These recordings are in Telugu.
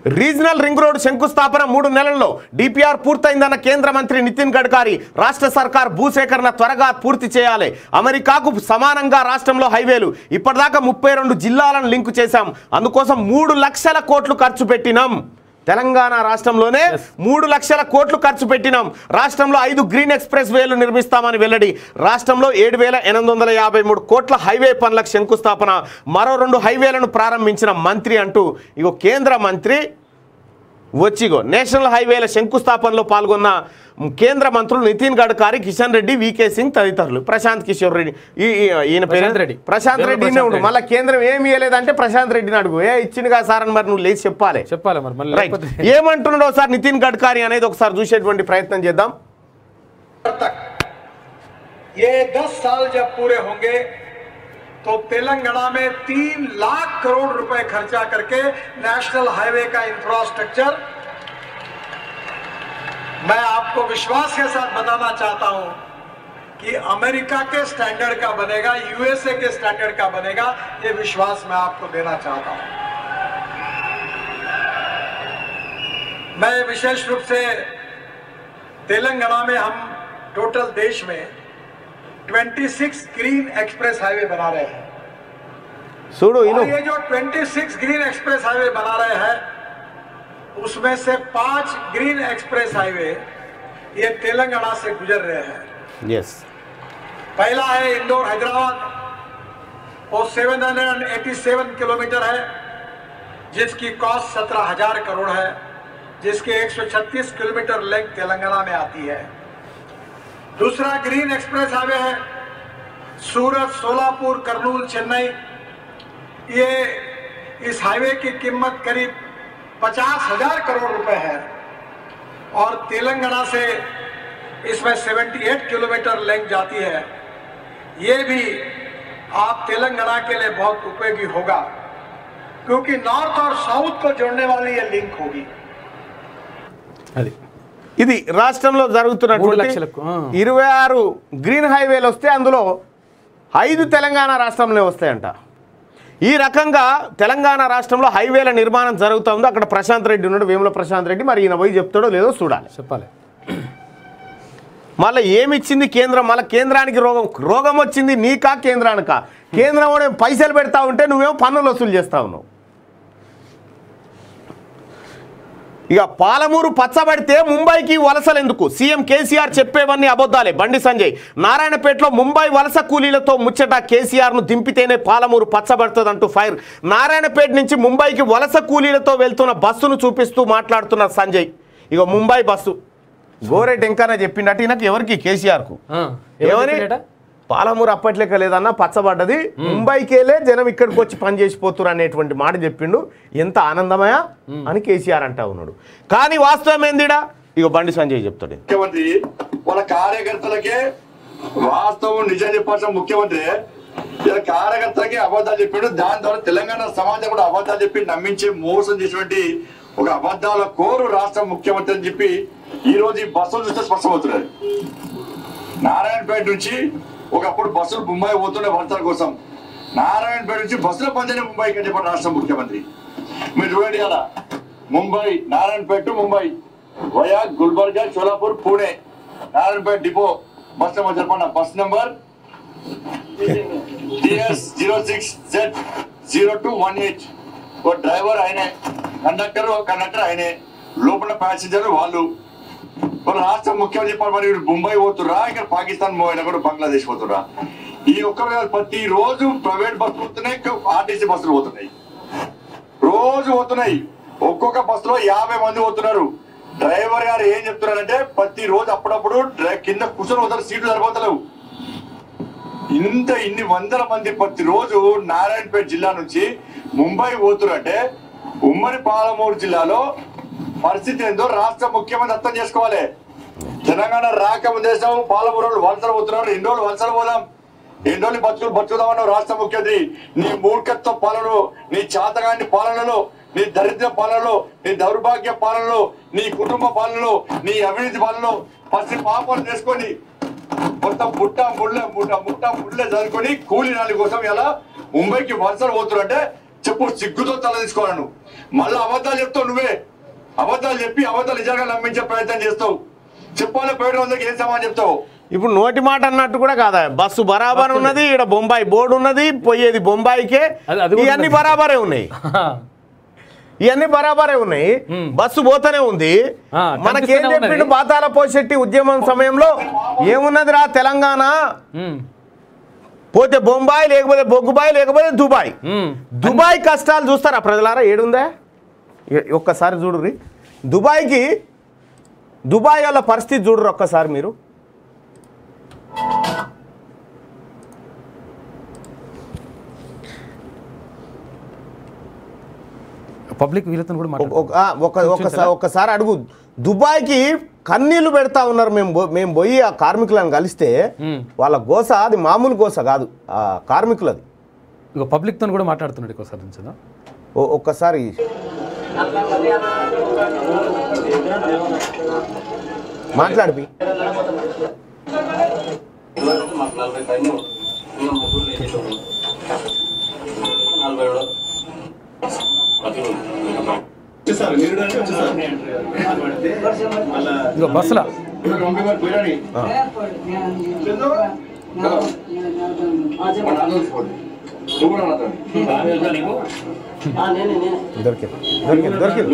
రీజనల్ రింగ్ రోడ్ శంకుస్థాపన మూడు నెలల్లో డిపిఆర్ పూర్తయిందన్న కేంద్ర మంత్రి నితిన్ గడ్కరీ రాష్ట్ర సర్కార్ భూసేకరణ త్వరగా పూర్తి చేయాలి అమెరికాకు సమానంగా రాష్ట్రంలో హైవేలు ఇప్పటిదాకా ముప్పై రెండు జిల్లాలను లింకు చేశాం అందుకోసం మూడు లక్షల కోట్లు ఖర్చు పెట్టినాం తెలంగాణ రాష్ట్రంలోనే మూడు లక్షల కోట్లు ఖర్చు పెట్టినాం రాష్ట్రంలో ఐదు గ్రీన్ ఎక్స్ప్రెస్ వేలు నిర్మిస్తామని వెల్లడి రాష్ట్రంలో ఏడు వేల ఎనిమిది వందల యాభై మూడు కోట్ల హైవే పనులకు శంకుస్థాపన మరో రెండు హైవేలను ప్రారంభించిన మంత్రి అంటూ ఇగో కేంద్ర మంత్రి వచ్చిగో నేషనల్ హైవేల శంకుస్థాపనలో పాల్గొన్న కేంద్ర మంత్రులు నితిన్ గడ్కరీ కిషన్ రెడ్డి వికే సింగ్ తదితరులు ప్రశాంత్ కిషోర్ రెడ్డి ఈ- ఈ- ఈయన పేరు ప్రశాంత్ రెడ్డి. ప్రశాంత్ పేరు రెడ్డినే ప్రశాంత్ ఉండు రెడ్డి. మళ్ళీ కేంద్రం ఏమి ఇవ్వలేదంటే ప్రశాంత్ రెడ్డిని అడుగు ఏ ఇచ్చిందిగా సార్ అని మరి నువ్వు లేచి చెప్పాలి చెప్పాలి మరి మళ్ళీ రైట్ లేకపోతే ఏమంటున్నాడు ఒకసారి నితిన్ గడ్కరీ అనేది ఒకసారి చూసేటువంటి ప్రయత్నం చేద్దాం तक ये 10 साल जब पूरे होंगे तो तेलंगाना में तीन लाख करोड़ रुपए खर्चा करके नेशनल हाईवे का इंफ्रास्ट्रक्चर मैं आपको विश्वास के साथ बताना चाहता हूं कि अमेरिका के स्टैंडर्ड का बनेगा यूएसए के स्टैंडर्ड का बनेगा ये विश्वास मैं आपको देना चाहता हूं मैं विशेष रूप से तेलंगाना में हम टोटल देश में 26 ग्रीन एक्सप्रेस हाईवे बना रहे हैं చూడు और ఇను ये जो 26 ग्रीन एक्सप्रेस हाईवे बना रहे हैं उसमें से पांच ग्रीन एक्सप्रेस हाईवे ये तेलंगाना से गुजर रहे हैं ఎస్ पहला है इंदौर हैदराबाद वो 787 किलोमीटर है जिसकी कॉस्ट सत्रह हजार करोड़ है जिसके 136 किलोमीटर लेंथ तेलंगाना में आती है दूसरा ग्रीन एक्सप्रेस हाईवे है सूरत सोलापुर करनूल चेन्नई ये इस हाईवे की कीमत करीब पचास हजार करोड़ रुपए है और तेलंगाना से इसमें 78 किलोमीटर लेंथ जाती है ये भी आप तेलंगाना के लिए बहुत उपयोगी होगा क्योंकि नॉर्थ और साउथ को जोड़ने वाली ये लिंक होगी అది ఇది రాష్ట్రంలో మూడు జరుగుతున్నటువంటి లక్షలకు, ఆ. ఇరవై ఆరు గ్రీన్ హైవేలు వస్తే అందులో ఐదు తెలంగాణ రాష్ట్రంలో వస్తాయంట ఈ రకంగా తెలంగాణ రాష్ట్రంలో హైవేల నిర్మాణం జరుగుతుందో అక్కడ ప్రశాంత్ రెడ్డి ఉన్నాడు వేముల ప్రశాంత్ రెడ్డి మరి ఈయన పోయి చెప్తాడో లేదో చూడాలి చెప్పాలి మళ్ళీ ఏమిచ్చింది కేంద్రం మళ్ళీ కేంద్రానికి రోగం రోగం వచ్చింది నీకా కేంద్రానికా కేంద్రం వాడు ఏమో పైసలు పెడతా ఉంటే నువ్వేమో పన్నులు వసూలు చేస్తా ఉన్నావు ఇక పాలమూరు పచ్చబడితే ముంబైకి వలసలు ఎందుకు సీఎం కేసీఆర్ చెప్పేవన్నీ అబద్ధాలే బండి సంజయ్ నారాయణపేటలో ముంబై వలస కూలీలతో ముచ్చట కేసీఆర్ను దింపితేనే పాలమూరు పచ్చబడుతుందంటూ ఫైర్ నారాయణపేట నుంచి ముంబైకి వలస కూలీలతో వెళ్తున్న బస్సును చూపిస్తూ మాట్లాడుతున్న సంజయ్ ఇక ముంబై బస్సు గోరెట్ ఇంకానే చెప్పిండట ఈయనకి ఎవరికి కేసీఆర్కు ఆ, ఏమని ఎవరు చెప్పినట? పాలమూరు అప్పట్లేక లేదన్నా పచ్చబడ్డది ముంబైకేలే జనం ఇక్కడికి వచ్చి పని చేసిపోతున్నారు అనేటువంటి మాట చెప్పిండు ఎంత ఆనందమయ అని కేసీఆర్ అంటా ఉన్నాడు కానీ వాస్తవం ఏందిడా ఇక బండి సంజయ్ చెప్తాడు ముఖ్యమంత్రి వాళ్ళ కార్యకర్తలకే వాస్తవం నిజం చెప్పాల్సిన ముఖ్యమంత్రి ఇలా కార్యకర్తలకే అబద్ధాలు చెప్పిండు దాని ద్వారా తెలంగాణ సమాజం కూడా అబద్ధాలు చెప్పి నమ్మించి మోసం చేసినటువంటి ఒక అబద్ధాల కోరు రాష్ట్ర ముఖ్యమంత్రి అని చెప్పి ఈ రోజు ఈ బస్సులు చూస్తే స్పష్టమవుతున్నది నారాయణపేట నుంచి ఒకప్పుడు బస్సులు ముంబై పోతుండే వలసల కోసం నారాయణపేట నుంచి బస్సుల పంచని ముంబైకి అని చెప్పారు రాష్ట్ర ముఖ్యమంత్రి మీరు చూడండి కదా Mumbai Narayanpet to Mumbai via Gulbarga Sholapur Pune Narayanpet depot bus number చెప్పండి bus number TS zero six Z zero two one eight O driver ఆయనే కండక్టర్ కండక్టర్ ఆయనే లోపల ప్యాసింజర్ వాళ్ళు మన రాష్ట్ర ముఖ్యమంత్రి చెప్పాలి మరి వీడు ముంబై పోతుర్రా ఇక్కడ పాకిస్తాన్ పోయినా కూడా బంగ్లాదేశ్ పోతుర్రా ఈ ఒక్క ప్రతి రోజు ప్రైవేట్ బస్సులు పోతున్నాయి ఆర్టీసీ బస్సులు పోతున్నాయి రోజు పోతున్నాయి ఒక్కొక్క బస్సులో యాభై మంది పోతున్నారు డ్రైవర్ గారు ఏం చెప్తున్నారంటే ప్రతి రోజు అప్పుడప్పుడు డ్రై- కింద కూర్చొని పోతారు సీట్లు సరిపోతలేవు ఇంత ఇన్ని వందల మంది ప్రతి రోజు నారాయణపేట జిల్లా నుంచి ముంబై పోతురంటే ఉమ్మడి పాలమూరు జిల్లాలో పరిస్థితి ఏందో రాష్ట్ర ముఖ్యమంత్రి అర్థం చేసుకోవాలి తెలంగాణ రాకముందు దేశం పాలమూరు వాళ్ళు వలసలు పోతున్నారు ఎన్ని రోజులు వలసలు పోదాం ఎన్ని రోజులు బతుకులు బతుకుదామన్నావు రాష్ట్ర ముఖ్యమంత్రి నీ మూర్ఖత్వ పాలనలో నీ చాతగాని పాలనలో నీ దరిద్ర పాలనలో నీ దౌర్భాగ్య పాలనలో నీ కుటుంబ పాలనలో నీ అవినీతి పాలనలో పసి పాపాలు చేసుకొని మొత్తం ముట్ట ముళ్ళ ముట్ట ముట్ట ముళ్ళ చదువుకొని కూలి నాలి కోసం ఇలా ముంబైకి వలసలు పోతున్నారు అంటే చెప్పు సిగ్గుతో తల తీసుకోవాలి నువ్వు మళ్ళీ అబద్ధాలు చెప్తావు నువ్వే అబద్ధాలు చెప్పి అబద్ధాలు నిజంగా నమ్మించే ప్రయత్నం చేస్తావు చెప్పాలి పేరు వందకి ఏం సమాధానం చెప్తావు ఇప్పుడు నోటి మాట అన్నట్టు కూడా కాదా బస్సు బరాబర్ ఉన్నది ఇక్కడ బొంబాయి బోర్డు ఉన్నది పోయేది బొంబాయికే అది- అది కూడా ఇవన్నీ ఉన్నది. బరాబరే ఉన్నాయి ఇవన్నీ బరాబరే ఉన్నాయి బస్సు పోతూనే ఉంది ఆ, మనకేం కనిపిస్తూనే చెప్పిండు ఉన్నది. బాతాల పోషెట్టి ఉద్యమం సమయంలో ఏమున్నది రా తెలంగాణ ఉమ్, పోతే బొంబాయి లేకపోతే బొగ్గుబాయి లేకపోతే దుబాయ్ ఉమ్. దుబాయ్ కష్టాలు చూస్తారా ప్రజలారా ఏడుందా ఏ- ఒక్కసారి చూడుర్రి దుబాయ్కి దుబాయ్ వాళ్ళ పరిస్థితి చూడరు ఒక్కసారి మీరు పబ్లిక్ వీళ్ళతో కూడా ఒక- మాట్లాడు ఒక- ఆ, ఒక ఒకసారి ఒక్కసారి అడుగు దుబాయ్కి కన్నీళ్లు పెడతా ఉన్నారు మేము పో- మేము పోయి ఆ కార్మికులను కలిస్తే మ్మ్. వాళ్ళ గోస అది మామూలు గోస కాదు ఆ కార్మికులది ఇక పబ్లిక్తో కూడా మాట్లాడుతున్నాడు ఒకసారి నుంచదా ఓ- ఒక్కసారి మాట్లాడిపి మాకు నలభై పైన మేము ముగ్గురు వేసేటోము నలభై ఏడు ఇక బస్సులా నేనే నేనే దొరికింది దొరికింది దొరికింది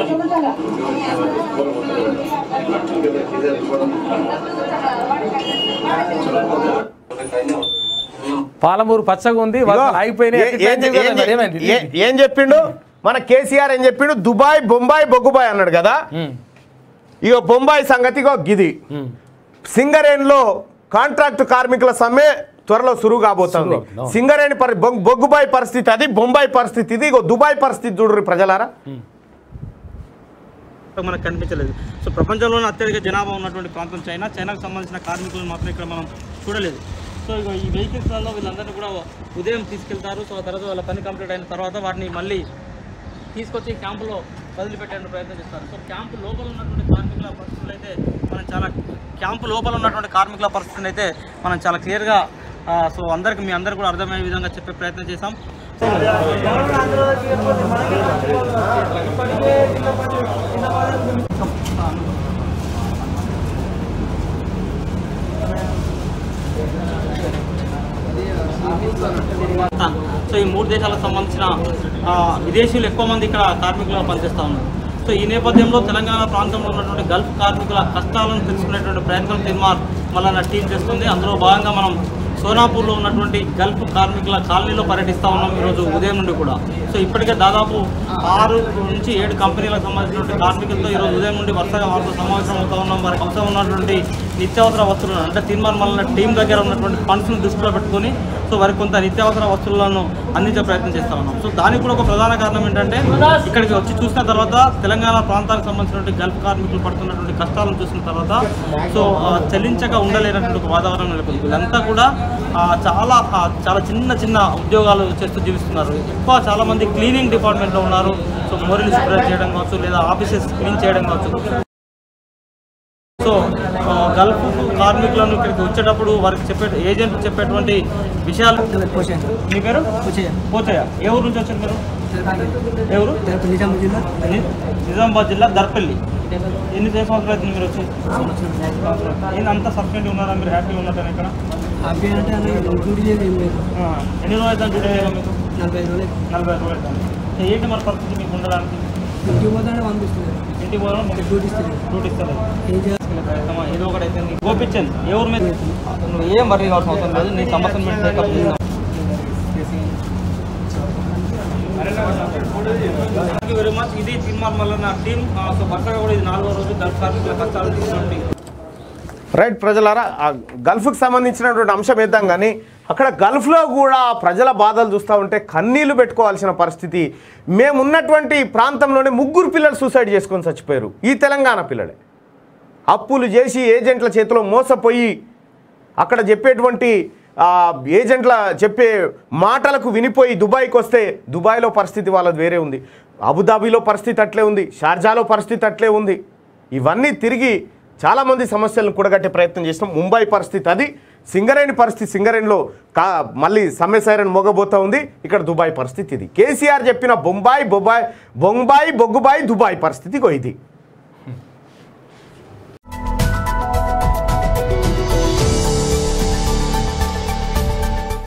నలభై పైన మేము పాలమూరు పచ్చగా ఉంది ఇగో, వాళ్ళు ఆగిపోయినాయి ఏ- అంటే ఏం- plan చేయలేదు. ఏం- ఏమైంది? ఏ- ఏం చెప్పిండు మన కేసీఆర్ ఏం చెప్పిండు దుబాయ్ బొంబాయి బొగ్గుబాయ్ అన్నాడు కదా ఉమ్, ఇక బొంబాయి సంగతి ఇగో గిది ఉమ్. సింగరేణిలో కాంట్రాక్ట్ కార్మికుల సమ్మె త్వరలో సురువు కాబోతుంది సురువు అవుతుంది. సింగరేణి పరి బొగ్- బొగ్గుబాయి పరిస్థితి అది బొంబాయి పరిస్థితి ఇది ఇగో దుబాయ్ పరిస్థితి చూడరు ప్రజలారా మనకు కనిపించలేదు సో ప్రపంచంలోనే అత్యధిక జనాభా ఉన్నటువంటి ప్రాంతం చైనా చైనాకు సంబంధించిన కార్మికులను మాత్రం ఇక్కడ మనం చూడలేదు సో ఇక ఈ వెహికల్స్లలో వీళ్ళందరినీ కూడా ఉదయం తీసుకెళ్తారు సో ఆ తర్వాత వాళ్ళ పని కంప్లీట్ అయిన తర్వాత వాటిని మళ్ళీ తీసుకొచ్చి క్యాంపులో వదిలిపెట్టేందుకు ప్రయత్నం చేస్తారు సో క్యాంపు లోపల ఉన్నటువంటి కార్మికుల పరిస్థితులు అయితే మనం చాలా క్యాంపు లోపల ఉన్నటువంటి కార్మికుల పరిస్థితిని అయితే మనం చాలా క్లియర్గా సో అందరికి మీ అందరు కూడా అర్థమయ్యే విధంగా చెప్పే ప్రయత్నం చేశాం పాకిస్తాన్ సో ఈ మూడు దేశాలకు సంబంధించిన ఆ, విదేశీయులు ఎక్కువ మంది ఇక్కడ కార్మికులుగా పనిచేస్తూ ఉన్నారు సో ఈ నేపథ్యంలో తెలంగాణ ప్రాంతంలో ఉన్నటువంటి గల్ఫ్ కార్మికుల కష్టాలను తెలుసుకునేటువంటి ప్రయత్నం తిన్మార్ మళ్ళా టీం చేస్తుంది అందులో భాగంగా మనం సోనాపూర్లో ఉన్నటువంటి గల్ఫ్ కార్మికుల కాలనీలో పర్యటిస్తూ ఉన్నాం ఈరోజు ఉదయం నుండి కూడా సో ఇప్పటికే దాదాపు ఆరు నుంచి ఏడు కంపెనీలకు సంబంధించినటువంటి కార్మికులతో ఈరోజు ఉదయం నుండి వరుసగా వారితో సమావేశం అవుతా ఉన్నాం వారికి అవసరం ఉన్నటువంటి నిత్యావసర వస్తువులను అంటే తిన్మార్ మళ్ళీ టీం దగ్గర ఉన్నటువంటి ఫండ్స్ను దృష్టిలో పెట్టుకొని సో వారికి కొంత నిత్యావసర వస్తువులను అందించే ప్రయత్నం చేస్తా ఉన్నాం సో దానికి కూడా ఒక ప్రధాన కారణం ఏంటంటే ఇక్కడికి వచ్చి చూసిన తర్వాత తెలంగాణ ప్రాంతానికి సంబంధించినటువంటి గల్ఫ్ కార్మికులు పడుతున్నటువంటి కష్టాలను చూసిన తర్వాత సో ఆ, చెల్లించక ఉండలేనటువంటి ఒక వాతావరణం నెలకొంది ఇదంతా కూడా ఆ, చాలా ఆ, చాలా చిన్న చిన్న ఉద్యోగాలు చేస్తూ జీవిస్తున్నారు ఎక్కువ చాలా మంది క్లీనింగ్ డిపార్ట్మెంట్లో ఉన్నారు సో మోరీలు శుభ్రం చేయడం కావచ్చు లేదా ఆఫీసెస్ క్లీన్ చేయడం కావచ్చు సో ఆ, గల్ఫ్ కార్మికులను ఇక్కడికి వచ్చేటప్పుడు వారికి చెప్పే ఏజెంట్ చెప్పేటువంటి విషయాలు మీ పేరు పోచయ్య ఏ ఊరు నుంచి వచ్చారు మీరు ఏ ఊరు ని- నిజామాబాద్ జిల్లా దర్పల్లి ఎన్ని సంవత్సరాలు అవుతుంది మీరు వచ్చి ఏంది అంత సబ్సిడీ ఉన్నారా మీరు హ్యాపీగా ఉన్నారా ఇక్కడ ఆ, ఎన్ని రోజులు అవుతుంది డ్యూటీ చేయడం మీకు నలభై ఐదు రోజులు అవుతుంది ఏంటి మరి పరిస్థితి మీకు ఉండడానికి ఇంటికి పోవడం మీకు డ్యూటీ ఇస్తారు అమ్మా, ఏదో ఒకటి అయితే నీకు గోపించండి ఏ ఊరు మీద నువ్వు ఏం వరీ కావాల్సిన అవసరం లేదు నీ సమస్యను పెట్టి టేకప్ చేద్దాం థ్యాంక్ యూ వెరీ మచ్ ఇది తిరుమల మల్ల నా టీం సో వరుసగా కూడా ఇది నాలుగో రోజు గల్ఫ్ కార్మికుల కష్టాలు తీసుకున్నటువంటి రైట్ ప్రజలారా ఆ గల్ఫ్కి సంబంధించినటువంటి అంశం వేద్దాం కానీ అక్కడ గల్ఫ్లో కూడా ప్రజల బాధలు చూస్తూ ఉంటే కన్నీళ్లు పెట్టుకోవాల్సిన పరిస్థితి మేమున్నటువంటి ప్రాంతంలోనే ముగ్గురు పిల్లలు సూసైడ్ చేసుకొని చచ్చిపోయారు ఈ తెలంగాణ పిల్లలే అప్పులు చేసి ఏజెంట్ల చేతిలో మోసపోయి అక్కడ చెప్పేటువంటి ఆ, ఏజెంట్ల చెప్పే మాటలకు వినిపోయి దుబాయ్కి వస్తే దుబాయ్లో పరిస్థితి వాళ్ళది వేరే ఉంది అబుదాబీలో పరిస్థితి అట్లే ఉంది షార్జాలో పరిస్థితి అట్లే ఉంది ఇవన్నీ తిరిగి చాలామంది సమస్యలను కూడగట్టే ప్రయత్నం చేసినాం ముంబై పరిస్థితి అది సింగరేణి పరిస్థితి సింగరేణిలో కా మళ్ళీ సమ్మె సైరన్ మోగబోతా ఉంది ఇక్కడ దుబాయ్ పరిస్థితి ఇది కేసీఆర్ చెప్పిన బొంబాయి బొంబాయి బొంబాయి బొగ్గుబాయి దుబాయ్ పరిస్థితి ఇగో ఇది